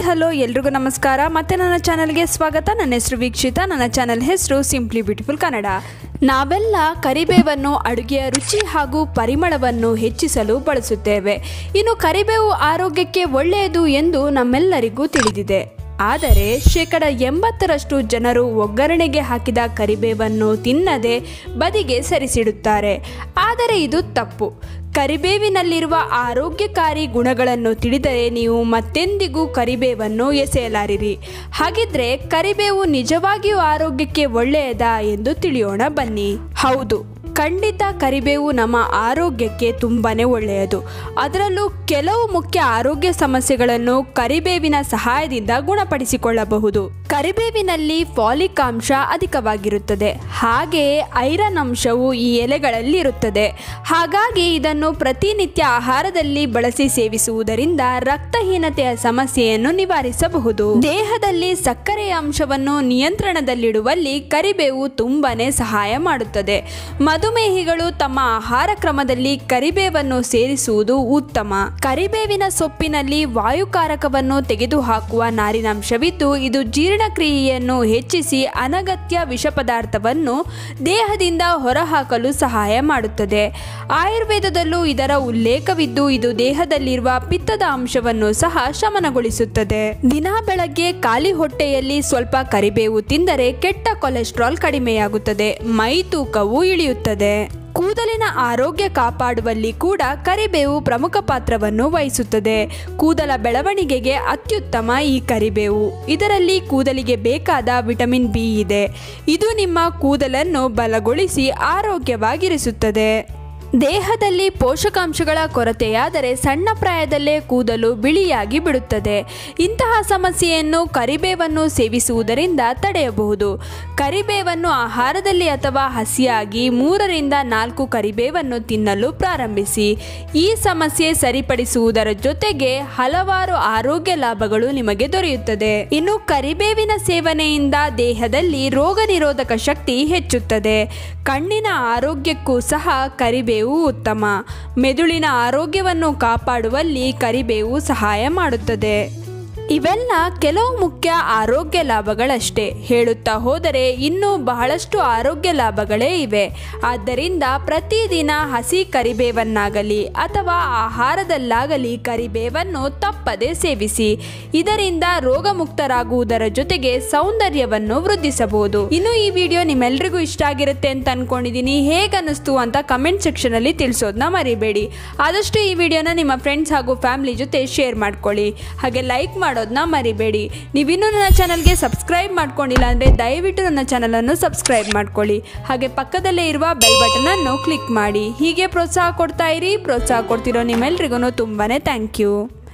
hello ಎಲ್ರಿಗೂ ನಮಸ್ಕಾರ ಮತ್ತೆ ನನ್ನ ಚಾನಲ್ಗೆ ಸ್ವಾಗತ ನನ್ನ ಹೆಸರು ವೀಕ್ಷಿತ ನನ್ನ ಚಾನಲ್ ಹೆಸರು ಸಿಂಪ್ಲಿ ಬ್ಯೂಟಿಫುಲ್ ಕನ್ನಡ ನಾವೆಲ್ಲ ಕರಿಬೇವನ್ನು ಅಡುಗೆಯ ರುಚಿ ಹಾಗೂ ಪರಿಮಳವನ್ನು ಹೆಚ್ಚಿಸಲು ಬಳಸುತ್ತೇವೆ ಇನ್ನು ಕರಿಬೇವು ಆರೋಗ್ಯಕ್ಕೆ ಒಳ್ಳೆಯದು ಎಂದು ನಮ್ಮೆಲ್ಲರಿಗೂ ತಿಳಿದಿದೆ ಆದರೆ ಶೇಕಡ ಎಂಬತ್ತರಷ್ಟು ಜನರು ಒಗ್ಗರಣೆಗೆ ಹಾಕಿದ ಕರಿಬೇವನ್ನು ತಿನ್ನದೆ ಬದಿಗೆ ಸರಿಸಿಡುತ್ತಾರೆ ಆದರೆ ಇದು ತಪ್ಪು ಕರಿಬೇವಿನಲ್ಲಿರುವ ಆರೋಗ್ಯಕಾರಿ ಗುಣಗಳನ್ನು ತಿಳಿದರೆ ನೀವು ಮತ್ತೆಂದಿಗೂ ಕರಿಬೇವನ್ನು ಎಸೆಯಲಾರಿರಿ ಹಾಗಿದ್ರೆ ಕರಿಬೇವು ನಿಜವಾಗಿಯೂ ಆರೋಗ್ಯಕ್ಕೆ ಒಳ್ಳೆಯದಾ ಎಂದು ತಿಳಿಯೋಣ ಬನ್ನಿ ಹೌದು ಖಂಡಿತ ಕರಿಬೇವು ನಮ್ಮ ಆರೋಗ್ಯಕ್ಕೆ ತುಂಬಾನೇ ಒಳ್ಳೆಯದು ಅದರಲ್ಲೂ ಕೆಲವು ಮುಖ್ಯ ಆರೋಗ್ಯ ಸಮಸ್ಯೆಗಳನ್ನು ಕರಿಬೇವಿನ ಸಹಾಯದಿಂದ ಗುಣಪಡಿಸಿಕೊಳ್ಳಬಹುದು ಕರಿಬೇವಿನಲ್ಲಿ ಫಾಲಿಕ್ ಅಂಶ ಅಧಿಕವಾಗಿರುತ್ತದೆ ಹಾಗೆಯೇ ಐರನ್ ಅಂಶವು ಈ ಎಲೆಗಳಲ್ಲಿ ಇರುತ್ತದೆ ಹಾಗಾಗಿ ಇದನ್ನು ಪ್ರತಿನಿತ್ಯ ಆಹಾರದಲ್ಲಿ ಬಳಸಿ ಸೇವಿಸುವುದರಿಂದ ರಕ್ತಹೀನತೆಯ ಸಮಸ್ಯೆಯನ್ನು ನಿವಾರಿಸಬಹುದು ದೇಹದಲ್ಲಿ ಸಕ್ಕರೆಯ ಅಂಶವನ್ನು ನಿಯಂತ್ರಣದಲ್ಲಿಡುವಲ್ಲಿ ಕರಿಬೇವು ತುಂಬಾನೇ ಸಹಾಯ ಮಾಡುತ್ತದೆ ಮಧುಮೇಹಿಗಳು ತಮ್ಮ ಆಹಾರ ಕ್ರಮದಲ್ಲಿ ಕರಿಬೇವನ್ನು ಸೇರಿಸುವುದು ಉತ್ತಮ ಕರಿಬೇವಿನ ಸೊಪ್ಪಿನಲ್ಲಿ ವಾಯುಕಾರಕವನ್ನು ತೆಗೆದುಹಾಕುವ ನಾರಿನಾಂಶವಿದ್ದು ಇದು ಜೀರ್ಣಕ್ರಿಯೆಯನ್ನು ಹೆಚ್ಚಿಸಿ ಅನಗತ್ಯ ವಿಷ ಪದಾರ್ಥವನ್ನು ದೇಹದಿಂದ ಹೊರಹಾಕಲು ಸಹಾಯ ಮಾಡುತ್ತದೆ ಆಯುರ್ವೇದದಲ್ಲೂ ಇದರ ಉಲ್ಲೇಖವಿದ್ದು ಇದು ದೇಹದಲ್ಲಿರುವ ಪಿತ್ತದ ಅಂಶವನ್ನು ಸಹ ಶಮನಗೊಳಿಸುತ್ತದೆ ದಿನ ಬೆಳಗ್ಗೆ ಖಾಲಿ ಹೊಟ್ಟೆಯಲ್ಲಿ ಸ್ವಲ್ಪ ಕರಿಬೇವು ತಿಂದರೆ ಕೆಟ್ಟ ಕೊಲೆಸ್ಟ್ರಾಲ್ ಕಡಿಮೆಯಾಗುತ್ತದೆ ಮೈ ತೂಕವು ಇಳಿಯುತ್ತದೆ ಕೂದಲಿನ ಆರೋಗ್ಯ ಕಾಪಾಡುವಲ್ಲಿ ಕೂಡ ಕರಿಬೇವು ಪ್ರಮುಖ ಪಾತ್ರವನ್ನು ವಹಿಸುತ್ತದೆ ಕೂದಲ ಬೆಳವಣಿಗೆಗೆ ಅತ್ಯುತ್ತಮ ಈ ಕರಿಬೇವು ಇದರಲ್ಲಿ ಕೂದಲಿಗೆ ಬೇಕಾದ ವಿಟಮಿನ್ ಬಿ ಇದೆ ಇದು ನಿಮ್ಮ ಕೂದಲನ್ನು ಬಲಗೊಳಿಸಿ ಆರೋಗ್ಯವಾಗಿರಿಸುತ್ತದೆ ದೇಹದಲ್ಲಿ ಪೋಷಕಾಂಶಗಳ ಕೊರತೆಯಾದರೆ ಸಣ್ಣ ಪ್ರಾಯದಲ್ಲೇ ಕೂದಲು ಬಿಳಿಯಾಗಿ ಬಿಡುತ್ತದೆ ಇಂತಹ ಸಮಸ್ಯೆಯನ್ನು ಕರಿಬೇವನ್ನು ಸೇವಿಸುವುದರಿಂದ ತಡೆಯಬಹುದು ಕರಿಬೇವನ್ನು ಆಹಾರದಲ್ಲಿ ಅಥವಾ ಹಸಿಯಾಗಿ ಮೂರರಿಂದ ನಾಲ್ಕು ಕರಿಬೇವನ್ನು ತಿನ್ನಲು ಪ್ರಾರಂಭಿಸಿ ಈ ಸಮಸ್ಯೆ ಸರಿಪಡಿಸುವುದರ ಜೊತೆಗೆ ಹಲವಾರು ಆರೋಗ್ಯ ಲಾಭಗಳು ನಿಮಗೆ ದೊರೆಯುತ್ತದೆ ಇನ್ನು ಕರಿಬೇವಿನ ಸೇವನೆಯಿಂದ ದೇಹದಲ್ಲಿ ರೋಗ ನಿರೋಧಕ ಶಕ್ತಿ ಹೆಚ್ಚುತ್ತದೆ ಕಣ್ಣಿನ ಆರೋಗ್ಯಕ್ಕೂ ಸಹ ಕರಿಬೇವು ಉತ್ತಮ ಮೆದುಳಿನ ಆರೋಗ್ಯವನ್ನು ಕಾಪಾಡುವಲ್ಲಿ ಕರಿಬೇವು ಸಹಾಯ ಮಾಡುತ್ತದೆ ಇವೆಲ್ಲ ಕೆಲವು ಮುಖ್ಯ ಆರೋಗ್ಯ ಲಾಭಗಳಷ್ಟೇ ಹೇಳುತ್ತಾ ಹೋದರೆ ಇನ್ನೂ ಬಹಳಷ್ಟು ಆರೋಗ್ಯ ಲಾಭಗಳೇ ಇವೆ ಆದ್ದರಿಂದ ಪ್ರತಿದಿನ ಹಸಿ ಕರಿಬೇವನ್ನಾಗಲಿ ಅಥವಾ ಆಹಾರದಲ್ಲಾಗಲಿ ಕರಿಬೇವನ್ನು ತಪ್ಪದೆ ಸೇವಿಸಿ ಇದರಿಂದ ರೋಗಮುಕ್ತರಾಗುವುದರ ಜೊತೆಗೆ ಸೌಂದರ್ಯವನ್ನು ವೃದ್ಧಿಸಬಹುದು ಇನ್ನು ಈ ವಿಡಿಯೋ ನಿಮ್ಮೆಲ್ರಿಗೂ ಇಷ್ಟ ಆಗಿರುತ್ತೆ ಅಂತ ಅನ್ಕೊಂಡಿದ್ದೀನಿ ಹೇಗನ್ನಿಸ್ತು ಅಂತ ಕಮೆಂಟ್ ಸೆಕ್ಷನ್ ಅಲ್ಲಿ ತಿಳಿಸೋದನ್ನ ಮರಿಬೇಡಿ ಆದಷ್ಟು ಈ ವಿಡಿಯೋನ ನಿಮ್ಮ ಫ್ರೆಂಡ್ಸ್ ಹಾಗೂ ಫ್ಯಾಮಿಲಿ ಜೊತೆ ಶೇರ್ ಮಾಡ್ಕೊಳ್ಳಿ ಹಾಗೆ ಲೈಕ್ ಮಾಡೋದನ್ನ ಮರಿಬೇಡಿ ನೀವಿನ್ನೂ ನನ್ನ ಚಾನಲ್ಗೆ ಸಬ್ಸ್ಕ್ರೈಬ್ ಮಾಡ್ಕೊಂಡಿಲ್ಲ ಅಂದರೆ ದಯವಿಟ್ಟು ನನ್ನ ಚಾನಲನ್ನು ಸಬ್ಸ್ಕ್ರೈಬ್ ಮಾಡ್ಕೊಳ್ಳಿ ಹಾಗೆ ಪಕ್ಕದಲ್ಲೇ ಇರುವ ಬೆಲ್ ಬಟನನ್ನು ಕ್ಲಿಕ್ ಮಾಡಿ ಹೀಗೆ ಪ್ರೋತ್ಸಾಹ ಕೊಡ್ತಾ ಇರಿ ಪ್ರೋತ್ಸಾಹ ಕೊಡ್ತಿರೋ ನಿಮ್ಮೆಲ್ರಿಗೂ ತುಂಬಾ ಥ್ಯಾಂಕ್ ಯು